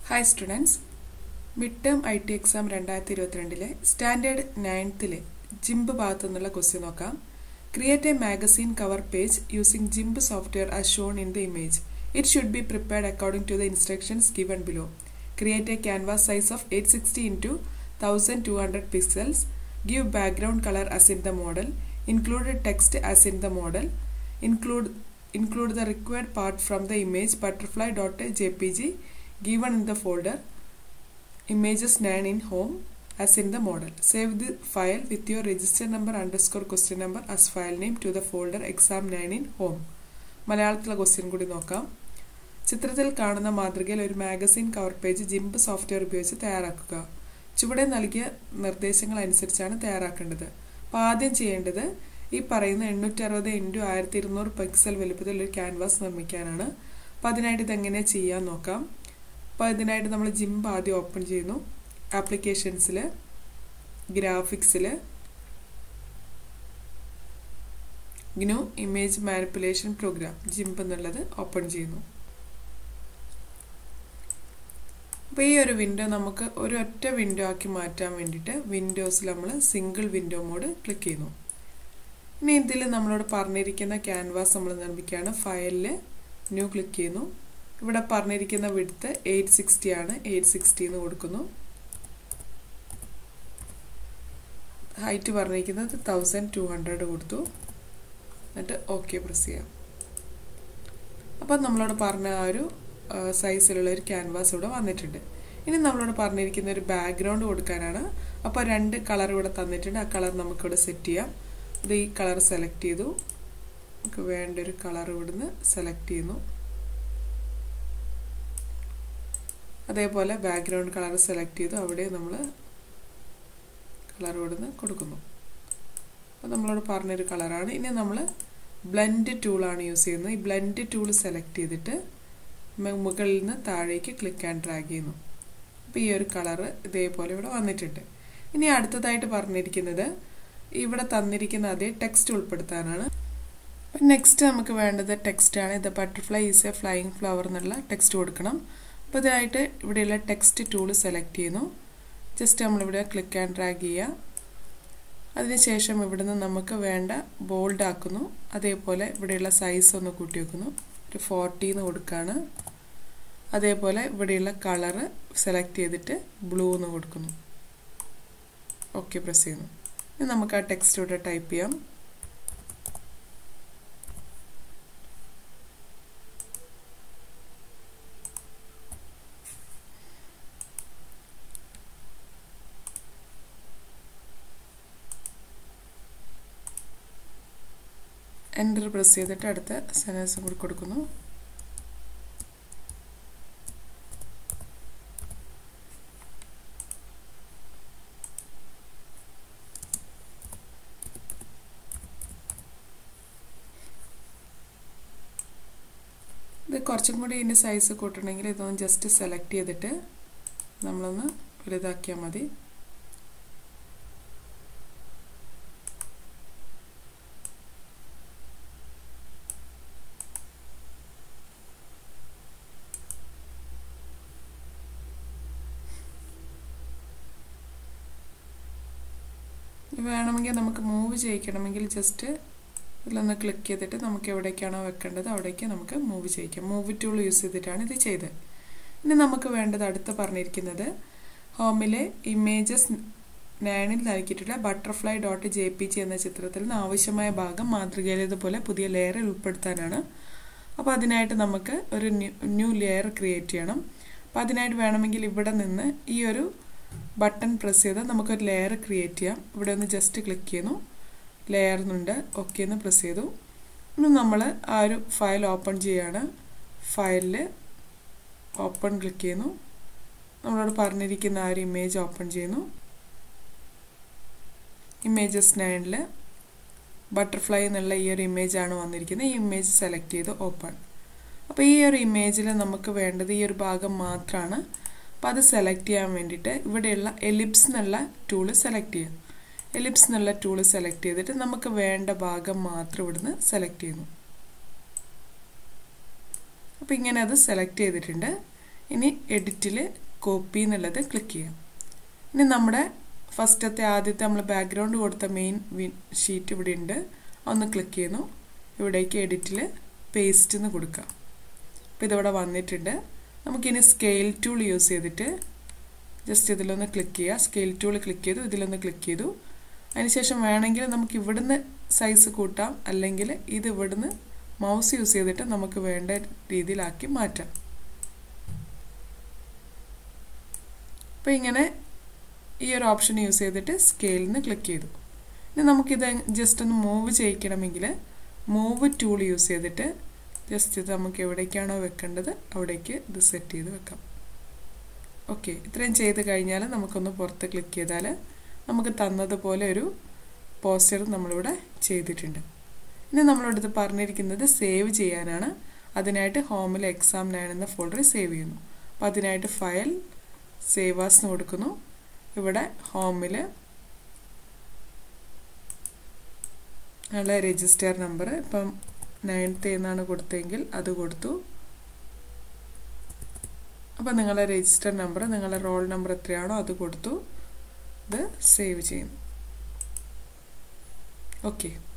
Hi students mid term I T exam രണ്ടായിരത്തി ഇരുപത്തിരണ്ടിലെ standard നയൻത്തിലെ ജിംബ് ഭാഗത്തു നിന്നുള്ള ക്വസ്റ്റ്യൻ നോക്കാം create a magazine cover page using GIMP software as shown in the image it should be prepared according to the instructions given below create a canvas size of eight sixty into thousand two hundred pixels give background color as in the model, include text as in the model, include include the required part from the image butterfly.jpg given in the folder images 9 in home as in the model. Save the file with your register number underscore question number as file name to the folder exam 9 in home. മലയാളത്തിലെ question കൂടി നോക്കാം ചിത്രത്തിൽ കാണുന്ന മാതൃകയിൽ ഒരു magazine cover page GIMP software ഉപയോഗിച്ച് തയ്യാറാക്കുക ചുവടെ നൽകിയ നിർദ്ദേശങ്ങൾ അനുസരിച്ചാണ് തയ്യാറാക്കേണ്ടത് അപ്പോൾ ആദ്യം ചെയ്യേണ്ടത് ഈ പറയുന്ന എണ്ണൂറ്റി അറുപത് ഇൻറ്റു ആയിരത്തി ഇരുന്നൂറ് പിക്സൽ വലുപ്പത്തിൽ ഒരു ക്യാൻവാസ് നിർമ്മിക്കാനാണ് അപ്പോൾ അതിനായിട്ട് ഇതെങ്ങനെ ചെയ്യാൻ നോക്കാം അപ്പോൾ ഇതിനായിട്ട് നമ്മൾ ജിംബ് ആദ്യം ഓപ്പൺ ചെയ്യുന്നു ആപ്ലിക്കേഷൻസിൽ ഗ്രാഫിക്സിൽ GNU image manipulation program GIMP എന്നുള്ളത് ഓപ്പൺ ചെയ്യുന്നു അപ്പോൾ ഈ ഒരു വിൻഡോ നമുക്ക് ഒരു ഒറ്റ വിൻഡോ ആക്കി മാറ്റാൻ വേണ്ടിയിട്ട് വിൻഡോസിൽ നമ്മൾ സിംഗിൾ വിൻഡോ മോഡ് ക്ലിക്ക് ചെയ്യുന്നു ഇനി ഇതിൽ നമ്മളോട് പറഞ്ഞിരിക്കുന്ന ക്യാൻവാസ് നമ്മൾ നിർമ്മിക്കുകയാണ് ഫയലിൽ ന്യൂ ക്ലിക്ക് ചെയ്യുന്നു ഇവിടെ പറഞ്ഞിരിക്കുന്ന വിഡ്ത്ത് എയ്റ്റ് സിക്സ്റ്റി ആണ് എയ്റ്റ് സിക്സ്റ്റി എന്ന് കൊടുക്കുന്നു ഹൈറ്റ് പറഞ്ഞിരിക്കുന്നത് തൗസൻഡ് ടു ഹൺഡ്രഡ് കൊടുത്തു എന്നിട്ട് ഓക്കെ പ്രസ് ചെയ്യാം അപ്പം നമ്മളോട് പറഞ്ഞ ആ ഒരു സൈസിലുള്ള ഒരു ക്യാൻവാസ് ഇവിടെ വന്നിട്ടുണ്ട് ഇനി നമ്മളോട് പറഞ്ഞിരിക്കുന്ന ഒരു ബാക്ക്ഗ്രൗണ്ട് കൊടുക്കാനാണ് അപ്പോൾ രണ്ട് കളർ ഇവിടെ തന്നിട്ടുണ്ട് ആ കളർ നമുക്കിവിടെ സെറ്റ് ചെയ്യാം ഇത് ഈ കളർ സെലക്ട് ചെയ്തു നമുക്ക് വേണ്ട ഒരു കളർ ഇവിടുന്ന് സെലക്ട് ചെയ്യുന്നു അതേപോലെ ബാക്ക്ഗ്രൗണ്ട് കളർ സെലക്ട് ചെയ്തു അവിടെ നമ്മൾ കളർ ഇവിടുന്ന് കൊടുക്കുന്നു അപ്പോൾ നമ്മളോട് പറഞ്ഞൊരു കളറാണ് ഇനി നമ്മൾ ബ്ലെൻഡ് ടൂളാണ് യൂസ് ചെയ്യുന്നത് ഈ ബ്ലെൻഡ് ടൂൾ സെലക്ട് ചെയ്തിട്ട് മുകളിൽ നിന്ന് താഴേക്ക് ക്ലിക്ക് ആൻഡ് ഡ്രാഗ് ചെയ്യുന്നു അപ്പോൾ ഈ ഒരു കളറ് ഇതേപോലെ ഇവിടെ വന്നിട്ടുണ്ട് ഇനി അടുത്തതായിട്ട് പറഞ്ഞിരിക്കുന്നത് ഇവിടെ തന്നിരിക്കുന്ന അതേ ടെക്സ്റ്റ് ഉൾപ്പെടുത്താനാണ് നെക്സ്റ്റ് നമുക്ക് വേണ്ടത് ടെക്സ്റ്റാണ് ഇത് butterfly is a flying flower എന്നുള്ള ടെക്സ്റ്റ് കൊടുക്കണം അപ്പോൾ ഇതിനായിട്ട് ഇവിടെയുള്ള ടെക്സ്റ്റ് ടൂൾ സെലക്ട് ചെയ്യുന്നു ജസ്റ്റ് നമ്മളിവിടെ ക്ലിക്ക് ആൻഡ് ഡ്രാഗ് ചെയ്യുക അതിനുശേഷം ഇവിടുന്ന് നമുക്ക് വേണ്ട ബോൾഡ് ആക്കുന്നു അതേപോലെ ഇവിടെയുള്ള സൈസ് ഒന്ന് കൂട്ടി വെക്കുന്നു ഒരു ഫോർട്ടീന്ന് കൊടുക്കുകയാണ് അതേപോലെ ഇവിടെയുള്ള കളറ് സെലക്ട് ചെയ്തിട്ട് ബ്ലൂ എന്ന് കൊടുക്കുന്നു ഓക്കെ പ്രസ് ചെയ്യുന്നു ഇനി നമുക്ക് ആ ടെക്സ്റ്റ് ഇവിടെ ടൈപ്പ് ചെയ്യാം എൻ്റർ പ്രസ് ചെയ്തിട്ട് അടുത്ത സെൻറ്റൻസും കൂടി കൊടുക്കുന്നു ഇത് കുറച്ചും കൂടി ഇതിൻ്റെ സൈസ് കൂട്ടണമെങ്കിൽ ഇതൊന്ന് ജസ്റ്റ് സെലക്ട് ചെയ്തിട്ട് നമ്മളൊന്ന് വലുതാക്കിയാൽ മതി വേണമെങ്കിൽ നമുക്ക് മൂവ് ചെയ്യിക്കണമെങ്കിൽ ജസ്റ്റ് ഇതിലൊന്ന് ക്ലിക്ക് ചെയ്തിട്ട് നമുക്ക് എവിടേക്കാണോ വെക്കേണ്ടത് അവിടേക്ക് നമുക്ക് മൂവ് ചെയ്യിക്കാം മൂവ് ടൂൾ യൂസ് ചെയ്തിട്ടാണ് ഇത് ചെയ്തത് ഇനി നമുക്ക് വേണ്ടത് അടുത്ത് പറഞ്ഞിരിക്കുന്നത് ഹോമിലെ ഇമേജസ് നയനിൽ നൽകിയിട്ടുള്ള butterfly dot J P G എന്ന ചിത്രത്തിൽ നിന്ന് ആവശ്യമായ ഭാഗം മാതൃകയിലേതുപോലെ പുതിയ ലെയറിൽ ഉൾപ്പെടുത്താനാണ് അപ്പോൾ അതിനായിട്ട് നമുക്ക് ഒരു ന്യൂ ലെയർ ക്രിയേറ്റ് ചെയ്യണം അപ്പോൾ അതിനായിട്ട് വേണമെങ്കിൽ ഇവിടെ നിന്ന് ഈ ഒരു ബട്ടൺ പ്രസ് ചെയ്താൽ നമുക്കൊരു ലെയർ ക്രിയേറ്റ് ചെയ്യാം ഇവിടെ ഒന്ന് ജസ്റ്റ് ക്ലിക്ക് ചെയ്യുന്നു ലെയർ എന്നുണ്ട് ഓക്കെ എന്ന് പ്രസ് ചെയ്തു ഇനി നമ്മൾ ആ ഒരു ഫയൽ ഓപ്പൺ ചെയ്യാണ് ഫയലിൽ ഓപ്പൺ ക്ലിക്ക് ചെയ്യുന്നു നമ്മളോട് പറഞ്ഞിരിക്കുന്ന ആ ഒരു ഇമേജ് ഓപ്പൺ ചെയ്യുന്നു ഇമേജസ് നയനിൽ ബട്ടർഫ്ലൈ എന്നുള്ള ഈ ഒരു ഇമേജാണ് വന്നിരിക്കുന്നത് ഈ ഇമേജ് സെലക്ട് ചെയ്ത് ഓപ്പൺ അപ്പോൾ ഈ ഒരു ഇമേജിൽ നമുക്ക് വേണ്ടത് ഈ ഒരു ഭാഗം മാത്രമാണ് അപ്പോൾ അത് സെലക്ട് ചെയ്യാൻ വേണ്ടിയിട്ട് ഇവിടെയുള്ള എലിപ്സ് എന്നുള്ള ടൂള് സെലക്ട് ചെയ്യാം എലിപ്സ് എന്നുള്ള ടൂള് സെലക്ട് ചെയ്തിട്ട് നമുക്ക് വേണ്ട ഭാഗം മാത്രം ഇവിടുന്ന് സെലക്ട് ചെയ്യുന്നു അപ്പോൾ ഇങ്ങനെ അത് സെലക്ട് ചെയ്തിട്ടുണ്ട് ഇനി എഡിറ്റിൽ കോപ്പി എന്നുള്ളത് ക്ലിക്ക് ചെയ്യാം ഇനി നമ്മുടെ ഫസ്റ്റത്തെ ആദ്യത്തെ നമ്മൾ ബാക്ക്ഗ്രൗണ്ട് കൊടുത്ത മെയിൻ ഷീറ്റ് ഇവിടെ ഉണ്ട് ഒന്ന് ക്ലിക്ക് ചെയ്യുന്നു ഇവിടേക്ക് എഡിറ്റിൽ പേസ്റ്റ് എന്ന് കൊടുക്കാം അപ്പോൾ ഇതിവിടെ വന്നിട്ടുണ്ട് നമുക്കിനി സ്കെയിൽ ടൂൾ യൂസ് ചെയ്തിട്ട് ജസ്റ്റ് ഇതിലൊന്ന് ക്ലിക്ക് ചെയ്യുക സ്കെയിൽ ടൂൾ ക്ലിക്ക് ചെയ്തു ഇതിലൊന്ന് ക്ലിക്ക് ചെയ്തു അതിനുശേഷം വേണമെങ്കിൽ നമുക്ക് ഇവിടുന്ന് സൈസ് കൂട്ടാം അല്ലെങ്കിൽ ഇത് ഇവിടുന്ന് മൗസ് യൂസ് ചെയ്തിട്ട് നമുക്ക് വേണ്ട രീതിയിലാക്കി മാറ്റാം അപ്പോൾ ഇങ്ങനെ ഈ ഒരു ഓപ്ഷൻ യൂസ് ചെയ്തിട്ട് സ്കെയിലിൽ നിന്ന് ക്ലിക്ക് ചെയ്തു ഇനി നമുക്കിത് ജസ്റ്റ് ഒന്ന് മൂവ് ചെയ്യിക്കണമെങ്കിൽ മൂവ് ടൂൾ യൂസ് ചെയ്തിട്ട് ജസ്റ്റ് ഇത് നമുക്ക് എവിടേക്കാണോ വെക്കേണ്ടത് അവിടേക്ക് ഇത് സെറ്റ് ചെയ്ത് വെക്കാം ഓക്കെ ഇത്രയും ചെയ്ത് കഴിഞ്ഞാൽ നമുക്കൊന്ന് പുറത്ത് ക്ലിക്ക് ചെയ്താൽ നമുക്ക് തന്നതുപോലെ ഒരു പോസ്റ്റർ നമ്മളിവിടെ ചെയ്തിട്ടുണ്ട് ഇനി നമ്മളടുത്ത് പറഞ്ഞിരിക്കുന്നത് സേവ് ചെയ്യാനാണ് അതിനായിട്ട് ഹോമിൽ എക്സാം നയൻ എന്ന ഫോൾഡർ സേവ് ചെയ്യുന്നു അപ്പോൾ അതിനായിട്ട് ഫയൽ സേവ് ആസ് എന്ന് കൊടുക്കുന്നു ഇവിടെ ഹോമിൽ ഞങ്ങളെ രജിസ്റ്റർ നമ്പർ ഇപ്പം നയൻത്ത് എന്നാണ് കൊടുത്തതെങ്കിൽ അത് കൊടുത്തു അപ്പം നിങ്ങളെ രജിസ്റ്റർ നമ്പർ നിങ്ങളുടെ റോൾ നമ്പർ എത്രയാണോ അത് കൊടുത്തു ഇത് സേവ് ചെയ്യുന്നു ഓക്കെ